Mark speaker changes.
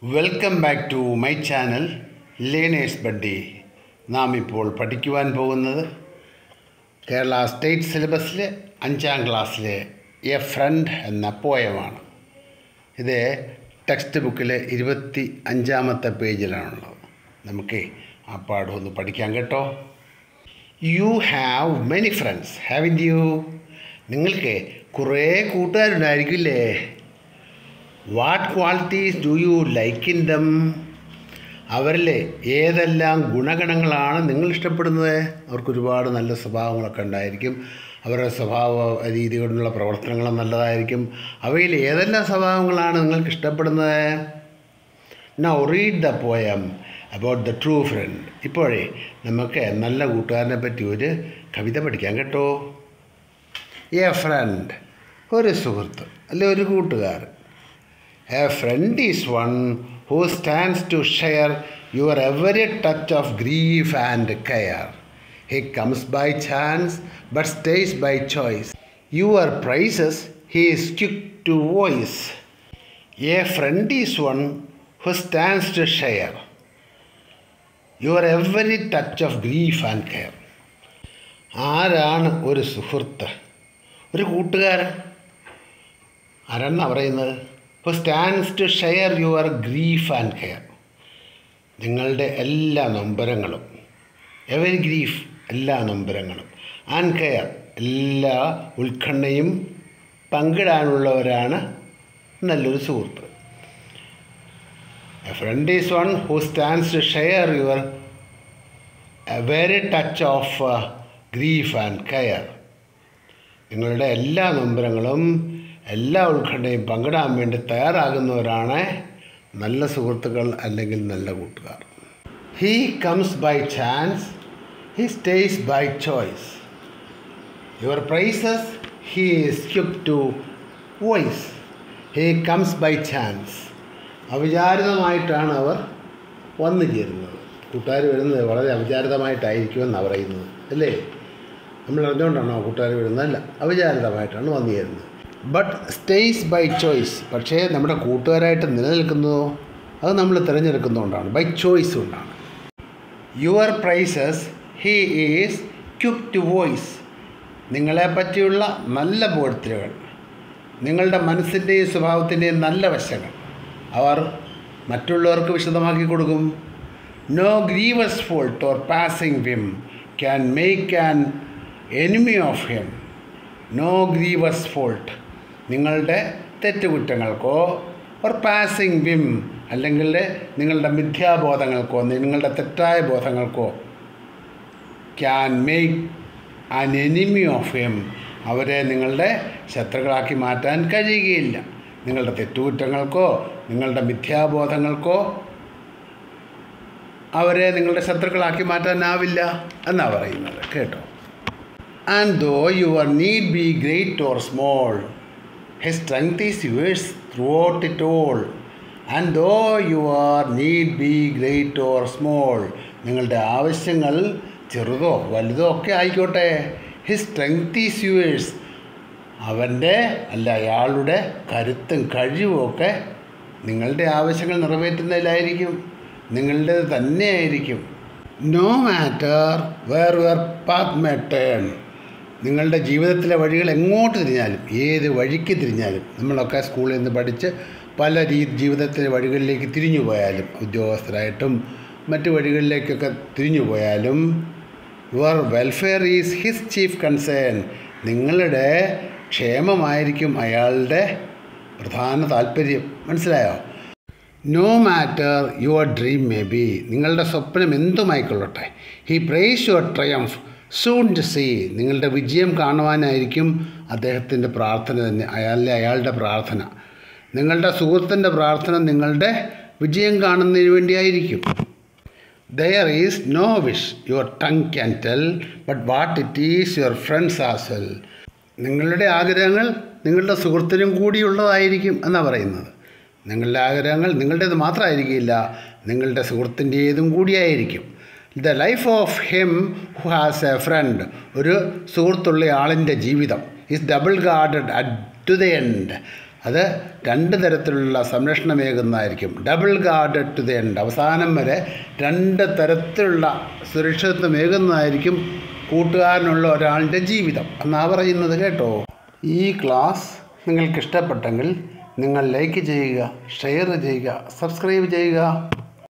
Speaker 1: welcome back to my channel learners buddy നാം ഇപ്പോൾ പഠിക്കുവാൻ പോകുന്നത് കേരള സ്റ്റേറ്റ് സിലബസിലെ അഞ്ചാം ക്ലാസ്സിലെ എ ഫ്രണ്ട് എന്ന പോയമാണ് ഇത് ടെക്സ്റ്റ് ബുക്കിലെ ഇരുപത്തി അഞ്ചാമത്തെ പേജിലാണുള്ളത് നമുക്ക് ആ പാഠം ഒന്ന് പഠിക്കാം കേട്ടോ you have many friends haven't you നിങ്ങൾക്ക് കുറേ കൂട്ടുകാരുണ്ടായിരിക്കില്ലേ what qualities do you like in them അവരിൽ ഏതെല്ലാം ഗുണഗണങ്ങളാണ് നിങ്ങൾ ഇഷ്ടപ്പെടുന്നത് അവർക്ക് ഒരുപാട് നല്ല സ്വഭാവങ്ങളൊക്കെ ഉണ്ടായിരിക്കും അവരുടെ സ്വഭാവ രീതി കൊണ്ടുള്ള പ്രവർത്തനങ്ങളും നല്ലതായിരിക്കും അവയിൽ ഏതെല്ലാം സ്വഭാവങ്ങളാണ് നിങ്ങൾക്ക് ഇഷ്ടപ്പെടുന്നത് now read the poem about the true friend ഇപ്പോഴേ നമുക്ക് നല്ല കൂട്ടുകാരനെ പറ്റി ഒരു കവിത പഠിക്കാം കേട്ടോ എ ഫ്രണ്ട് ഒരു സുഹൃത്ത് അല്ലെ ഒരു കൂട്ടുകാരൻ a friend is one who stands to share your every touch of grief and care he comes by chance but stays by choice your praises he is quick to voice a friend is one who stands to share your every touch of grief and care ആരാണ് ഒരു സുഹൃത്ത് ഒരു കൂട്ടുകാരൻ ആരാണെന്നാണ് പറയുന്നത് ഇപ്പോൾ stands to share your grief and care നിങ്ങളുടെ എല്ലാ നൊമ്പരങ്ങളും എവരി ഗ്രീഫ് എല്ലാ നൊമ്പരങ്ങളും ആൻഡ് കെയർ എല്ലാ ഉത്കണ്ഠയും പങ്കിടാനുള്ളവരാണ് നല്ലൊരു സുഹൃത്ത് a friend is one who stands to share your very touch of grief and care നിങ്ങളുടെ എല്ലാ നൊമ്പരങ്ങളും എല്ലാ ഉത്കണ്ഠയും പങ്കിടാൻ വേണ്ടി തയ്യാറാകുന്നവരാണ് നല്ല സുഹൃത്തുക്കൾ അല്ലെങ്കിൽ നല്ല കൂട്ടുകാർ he comes by chance he stays by choice your praises he is quick to voice he comes by chance അവിചാരിതമായിട്ടാണ് അവർ വന്നു ചേരുന്നത് കൂട്ടുകാർ വരുന്നത് വളരെ അവിചാരിതമായിട്ടായിരിക്കുമെന്നാണ് പറയുന്നത് അല്ലേ നമ്മൾ അറിഞ്ഞുകൊണ്ടാണോ കൂട്ടുകാർ വരുന്നത് അല്ല അവിചാരിതമായിട്ടാണ് വന്നു ചേരുന്നത് ബട്ട് സ്റ്റേസ് ബൈ ചോയ്സ് പക്ഷേ നമ്മുടെ കൂട്ടുകാരായിട്ട് നിലനിൽക്കുന്നതോ അത് നമ്മൾ തിരഞ്ഞെടുക്കുന്നതുകൊണ്ടാണ് ബൈ ചോയ്സ് കൊണ്ടാണ് your praises he is quick to voice നിങ്ങളെ പറ്റിയുള്ള നല്ല ബോധത്തിലുകൾ നിങ്ങളുടെ മനസ്സിൻ്റെയും സ്വഭാവത്തിൻ്റെയും നല്ല വശങ്ങൾ അവർ മറ്റുള്ളവർക്ക് വിശദമാക്കി കൊടുക്കും no grievous fault or passing whim can make an enemy of him no grievous fault നിങ്ങളുടെ തെറ്റുകുറ്റങ്ങൾക്കോ ഓർ പാസിംഗ് വിം അല്ലെങ്കിൽ നിങ്ങളുടെ മിഥ്യാബോധങ്ങൾക്കോ നിങ്ങളുടെ തെറ്റായ ബോധങ്ങൾക്കോ can make an enemy of him അവരെ നിങ്ങളുടെ ശത്രുക്കളാക്കി മാറ്റാൻ കഴിയുകയില്ല നിങ്ങളുടെ തെറ്റുകുറ്റങ്ങൾക്കോ നിങ്ങളുടെ മിഥ്യാബോധങ്ങൾക്കോ അവരെ നിങ്ങളുടെ ശത്രുക്കളാക്കി മാറ്റാനാവില്ല എന്നാണ് പറയുന്നത് കേട്ടോ and though your need be great or small his strength is yours throughout it all and though your need be great or small നിങ്ങളുടെ ആവശ്യങ്ങൾ ചെറുതോ വലുതോ ഒക്കെ ആയിക്കോട്ടെ ഹിസ് സ്ട്രെങ്ത് ഈസ് യുവേഴ്സ് അവൻ്റെ അല്ല അയാളുടെ കരുത്തും കഴിവും ഒക്കെ നിങ്ങളുടെ ആവശ്യങ്ങൾ നിറവേറ്റുന്നതിലായിരിക്കും നിങ്ങളുടേത് തന്നെയായിരിക്കും no matter where where path may turn നിങ്ങളുടെ ജീവിതത്തിലെ വഴികൾ എങ്ങോട്ട് തിരിഞ്ഞാലും ഏത് വഴിക്ക് തിരിഞ്ഞാലും നമ്മളൊക്കെ സ്കൂളിൽ നിന്ന് പഠിച്ച് പല രീ ജീവിതത്തിലെ വഴികളിലേക്ക് തിരിഞ്ഞു പോയാലും ഉദ്യോഗസ്ഥരായിട്ടും മറ്റു വഴികളിലേക്കൊക്കെ തിരിഞ്ഞു പോയാലും your welfare is his chief concern നിങ്ങളുടെ ക്ഷേമമായിരിക്കും അയാളുടെ പ്രധാന താല്പര്യം മനസ്സിലായോ no matter your dream may be നിങ്ങളുടെ സ്വപ്നം എന്തുമായിക്കൊള്ളട്ടെ he prays your triumph soon to see നിങ്ങളുടെ വിജയം കാണുവാനായിരിക്കും അദ്ദേഹത്തിൻ്റെ പ്രാർത്ഥന തന്നെ അയാളിലെ അയാളുടെ പ്രാർത്ഥന നിങ്ങളുടെ സുഹൃത്തിൻ്റെ പ്രാർത്ഥന നിങ്ങളുടെ വിജയം കാണുന്നതിന് വേണ്ടിയായിരിക്കും there is no wish your tongue can tell but what it is your friend's as well നിങ്ങളുടെ ആഗ്രഹങ്ങൾ നിങ്ങളുടെ സുഹൃത്തിനും കൂടിയുള്ളതായിരിക്കും എന്നാണ് പറയുന്നത് നിങ്ങളുടെ ആഗ്രഹങ്ങൾ നിങ്ങളുടേത് മാത്രമായിരിക്കില്ല നിങ്ങളുടെ സുഹൃത്തിൻ്റേതും കൂടിയായിരിക്കും the life of him who has a friend ഒരു സുഹൃത്തുള്ള ആളിൻ്റെ ജീവിതം is double guarded at to the end അത് രണ്ട് തരത്തിലുള്ള സംരക്ഷണമേകുന്നതായിരിക്കും double guard to the end അവസാനം വരെ രണ്ട് തരത്തിലുള്ള സുരക്ഷിതത്വമേകുന്നതായിരിക്കും കൂട്ടുകാരനുള്ള ഒരാളുടെ ജീവിതം എന്നാ പറയുന്നത് കേട്ടോ ഈ ക്ലാസ് നിങ്ങൾക്ക് ഇഷ്ടപ്പെട്ടെങ്കിൽ നിങ്ങൾ ലൈക്ക് ചെയ്യുക ഷെയർ ചെയ്യുക സബ്സ്ക്രൈബ് ചെയ്യുക